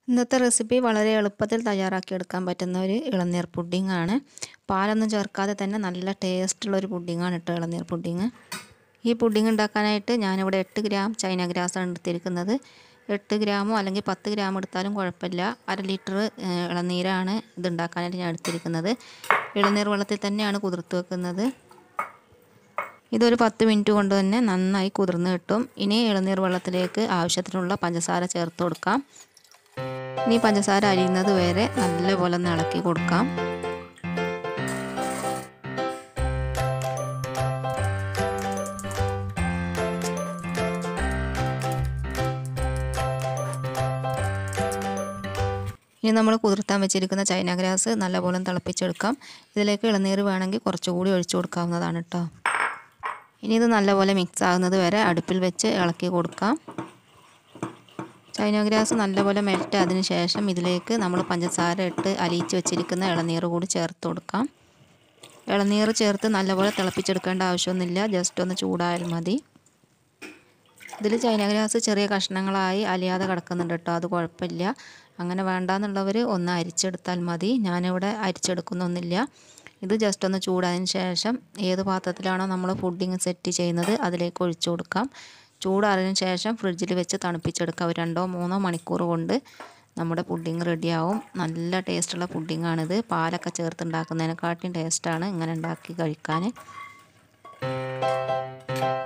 ഇന്നത്തെ റെസിപ്പി വളരെ എളുപ്പത്തിൽ തയ്യാറാക്കിയെടുക്കാൻ പറ്റുന്ന ഒരു ഇളനീർ പുഡിംഗ് ആണ് പാലൊന്നും ചേർക്കാതെ തന്നെ നല്ല ടേസ്റ്റുള്ള ഒരു പുഡിംഗാണ് കേട്ടോ ഇളനീർ പുഡിംഗ് ഈ പുഡിംഗ് ഉണ്ടാക്കാനായിട്ട് ഞാനിവിടെ എട്ട് ഗ്രാം ചൈന ഗ്രാസാണ് എടുത്തിരിക്കുന്നത് എട്ട് ഗ്രാമോ അല്ലെങ്കിൽ പത്ത് ഗ്രാം എടുത്താലും കുഴപ്പമില്ല അര ലിറ്റർ ഇളനീരാണ് ഇത് ഉണ്ടാക്കാനായിട്ട് ഞാൻ എടുത്തിരിക്കുന്നത് ഇളനീർ വെള്ളത്തിൽ തന്നെയാണ് കുതിർത്ത് വെക്കുന്നത് ഇതൊരു പത്ത് മിനിറ്റ് കൊണ്ട് തന്നെ നന്നായി കുതിർന്ന് കിട്ടും ഇനി ഇളനീർ വെള്ളത്തിലേക്ക് ആവശ്യത്തിനുള്ള പഞ്ചസാര ചേർത്ത് കൊടുക്കാം ഇനി പഞ്ചസാര അരിയുന്നത് വരെ നല്ലപോലെ ഒന്ന് ഇളക്കി കൊടുക്കാം ഇനി നമ്മൾ കുതിർത്താൻ വെച്ചിരിക്കുന്ന ചൈന ഗ്രാസ് നല്ലപോലെ തിളപ്പിച്ചെടുക്കാം ഇതിലേക്ക് ഇളനീർ വേണമെങ്കിൽ കുറച്ചുകൂടി ഒഴിച്ചു കൊടുക്കാവുന്നതാണ് കേട്ടോ ഇനി ഇത് നല്ലപോലെ മിക്സ് ആകുന്നത് വരെ അടുപ്പിൽ വെച്ച് ഇളക്കി കൊടുക്കാം ചൈന ഗ്രാസ് നല്ലപോലെ മെൽറ്റ് അതിന് ശേഷം ഇതിലേക്ക് നമ്മൾ പഞ്ചസാര ഇട്ട് അലിയിച്ച് വെച്ചിരിക്കുന്ന ഇളനീർ കൂടി ചേർത്ത് കൊടുക്കാം ഇളനീർ ചേർത്ത് നല്ലപോലെ തിളപ്പിച്ചെടുക്കേണ്ട ആവശ്യമൊന്നുമില്ല ജസ്റ്റ് ഒന്ന് ചൂടായാൽ മതി ഇതിൽ ചൈന ഗ്രാസ് ചെറിയ കഷ്ണങ്ങളായി അലിയാതെ കിടക്കുന്നുണ്ട് കേട്ടോ അത് കുഴപ്പമില്ല അങ്ങനെ വേണ്ടാന്നുള്ളവർ ഒന്ന് അരിച്ചെടുത്താൽ മതി ഞാനിവിടെ അരിച്ചെടുക്കുന്നൊന്നുമില്ല ഇത് ജസ്റ്റ് ഒന്ന് ചൂടായതിന് ശേഷം ഏത് പാത്രത്തിലാണോ നമ്മൾ പുഡിങ് സെറ്റ് ചെയ്യുന്നത് അതിലേക്ക് ഒഴിച്ചു കൊടുക്കാം ചൂടാറിയതിന് ശേഷം ഫ്രിഡ്ജിൽ വെച്ച് തണുപ്പിച്ചെടുക്കാം ഒരു രണ്ടോ മൂന്നോ മണിക്കൂർ കൊണ്ട് നമ്മുടെ പുഡിങ് റെഡിയാവും നല്ല ടേസ്റ്റുള്ള പുഡിങ്ങാണിത് പാലൊക്കെ ചേർത്ത് ഉണ്ടാക്കുന്നതിനെക്കാട്ടിയും ടേസ്റ്റാണ് ഇങ്ങനെ ഉണ്ടാക്കി കഴിക്കാൻ